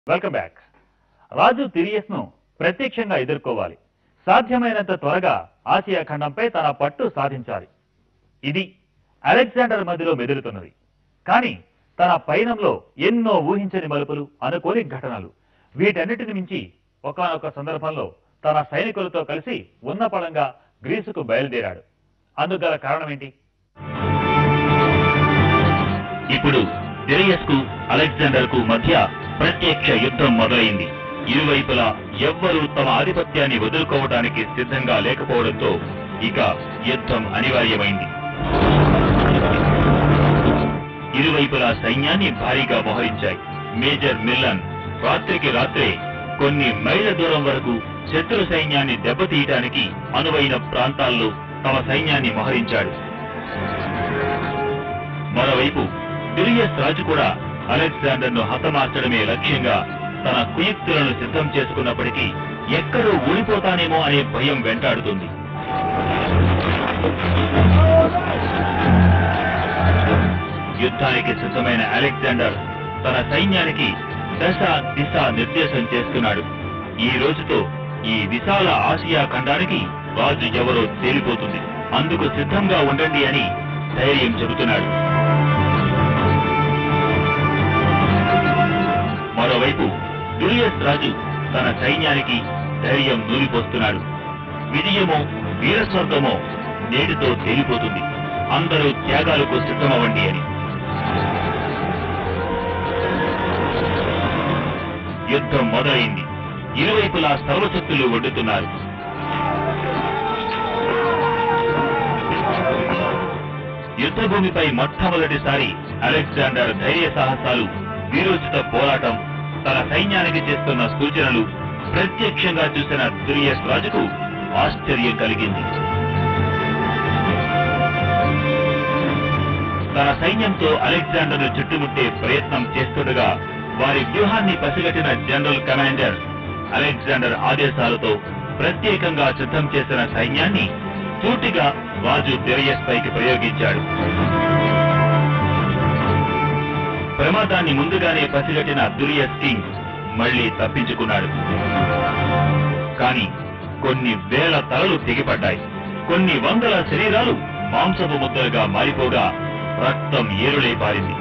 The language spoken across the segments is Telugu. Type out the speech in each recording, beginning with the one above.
వెల్కమ్ బ్యాక్ రాజు తిరియస్ ను ప్రత్యక్షంగా ఎదుర్కోవాలి సాధ్యమైనంత త్వరగా ఆసియా ఖండంపై తన పట్టు సాధించాలి ఇది అలెగ్జాండర్ మధ్యలో మెదులుతున్నది కానీ తన పయనంలో ఎన్నో ఊహించని మలుపులు అనుకోని ఘటనలు వీటన్నిటిని మించి ఒకానొక సందర్భంలో తన సైనికులతో కలిసి ఉన్నపళంగా గ్రీసుకు బయలుదేరాడు అందుగల కారణం ఏంటి ఇప్పుడు డెరియస్ కు అలెగ్జాండర్ కు మధ్య ప్రత్యక్ష యుద్ధం మొదలైంది ఇరువైపులా ఎవ్వరూ తమ ఆధిపత్యాన్ని వదులుకోవడానికి సిద్ధంగా లేకపోవడంతో ఇక యుద్ధం అనివార్యమైంది ఇరువైపులా సైన్యాన్ని భారీగా మోహరించాయి మేజర్ మిల్లన్ రాత్రికి రాత్రే కొన్ని మైళ్ళ దూరం వరకు శత్రు సైన్యాన్ని దెబ్బతీయటానికి అనువైన ప్రాంతాల్లో తమ సైన్యాన్ని మోహరించాడు మరోవైపు డ్యూరియస్ రాజు కూడా అలెగ్జాండర్ ను హతమార్చడమే లక్ష్యంగా తన కుయుక్తులను సిద్ధం చేసుకున్నప్పటికీ ఎక్కడో ఊడిపోతానేమో అనే భయం వెంటాడుతుంది యుద్ధానికి సిద్ధమైన అలెగ్జాండర్ తన సైన్యానికి దశ దిశ నిర్దేశం చేస్తున్నాడు ఈ రోజుతో ఈ విశాల ఆసియా ఖండానికి రాజు ఎవరో తేలిపోతుంది అందుకు సిద్ధంగా ఉండండి అని ధైర్యం చెబుతున్నాడు మరోవైపు డ్యూరియస్ రాజు తన సైన్యానికి ధైర్యం నూరిపోస్తున్నాడు విజయమో వీరస్వర్గమో నేటితో తేలిపోతుంది అందరూ త్యాగాలకు సిద్ధమవ్వండి అని యుద్ధం మొదలైంది ఇరువైపులా సర్వశక్తులు వడ్డుతున్నారు యుద్ధభూమిపై మొట్టమొదటిసారి అలెగ్జాండర్ ధైర్య సాహసాలు వీరోచిత పోరాటం తన సైన్యానికి చేస్తున్న సూచనలు ప్రత్యక్షంగా చూసిన దురియస్ రాజుకు ఆశ్చర్యం కలిగింది తన సైన్యంతో అలెగ్జాండర్ చుట్టుముట్టే ప్రయత్నం చేస్తుండగా వారి వ్యూహాన్ని పసిగట్టిన జనరల్ కమాండర్ అలెగ్జాండర్ ఆదేశాలతో ప్రత్యేకంగా సిద్ధం చేసిన సైన్యాన్ని సూటిగా రాజు డెరియస్ పైకి ప్రయోగించాడు ప్రమాదాన్ని ముందుగానే పసిగట్టిన దురియస్ కింగ్ మళ్లీ తప్పించుకున్నాడు కానీ కొన్ని వేల తలలు తెగిపడ్డాయి కొన్ని వందల శరీరాలు మాంసపు ముద్దలుగా మారిపోగా రక్తం ఏరులై పారింది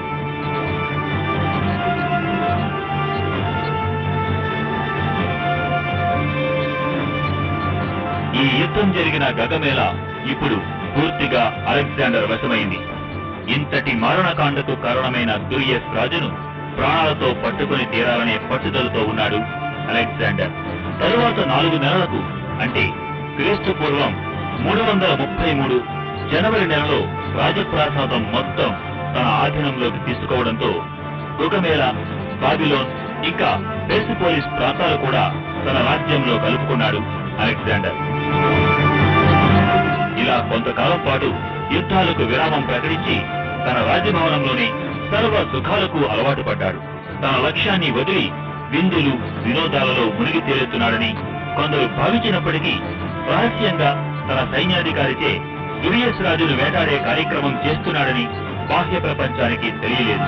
ఈ యుద్ధం జరిగిన గగమేళ ఇప్పుడు పూర్తిగా అలెగ్జాండర్ వశమైంది ఇంతటి మారణకాండకు కారణమైన దురియస్ రాజును ప్రాణాలతో పట్టుకుని తీరాలనే పట్టుదలతో ఉన్నాడు అలెగ్జాండర్ తరువాత నాలుగు నెలలకు అంటే క్రీస్తు పూర్వం మూడు వందల ముప్పై మూడు జనవరి నెలలో రాజప్రాసాదం మొత్తం తన ఆధీనంలోకి తీసుకోవడంతో గుగమేళ బాబిలోన్ ఇంకా పెర్సిపోలిస్ ప్రాంతాలు కూడా తన రాజ్యంలో కలుపుకున్నాడు అలెగ్జాండర్ ఇలా కొంతకాలం పాటు యుద్ధాలకు విరామం ప్రకటించి తన రాజభవనంలోనే సర్వ సుఖాలకు అలవాటు పడ్డాడు తన లక్ష్యాన్ని వదిలి విందులు వినోదాలలో మునిగి తేలుతున్నాడని కొందరు భావించినప్పటికీ రహస్యంగా తన సైన్యాధికారిచే దురియస్ రాజును వేటాడే కార్యక్రమం చేస్తున్నాడని బాహ్య ప్రపంచానికి తెలియలేదు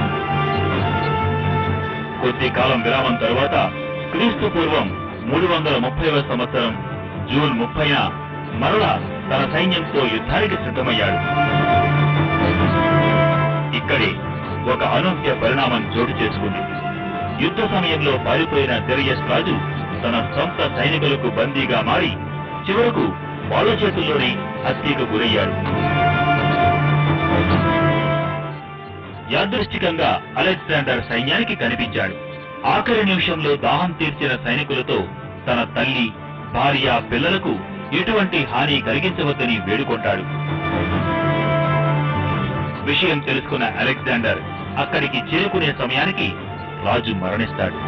కొద్ది కాలం విరామం తరువాత క్రీస్తు పూర్వం మూడు వందల ముప్పైవ సంవత్సరం జూన్ ముప్పైన మరలా తన సైన్యంతో యుద్ధానికి సిద్ధమయ్యాడు ఇక్కడే ఒక అనూహ్య పరిణామం చోటు చేసుకుంది యుద్ధ సమయంలో పారిపోయిన డెరియస్ రాజు తన సొంత సైనికులకు బందీగా మారి చివరకు వాళ్ళ చేతుల్లోనే హత్యకు గురయ్యాడు యాదృష్టికంగా అలెగ్జాండర్ సైన్యానికి కనిపించాడు ఆఖరి నిమిషంలో దాహం తీర్చిన సైనికులతో తన తల్లి భార్య పిల్లలకు ఎటువంటి హాని కలిగించవద్దని వేడుకుంటాడు విషయం తెలుసుకున్న అలెగ్జాండర్ అక్కడికి చేరుకునే సమయానికి రాజు మరణిస్తాడు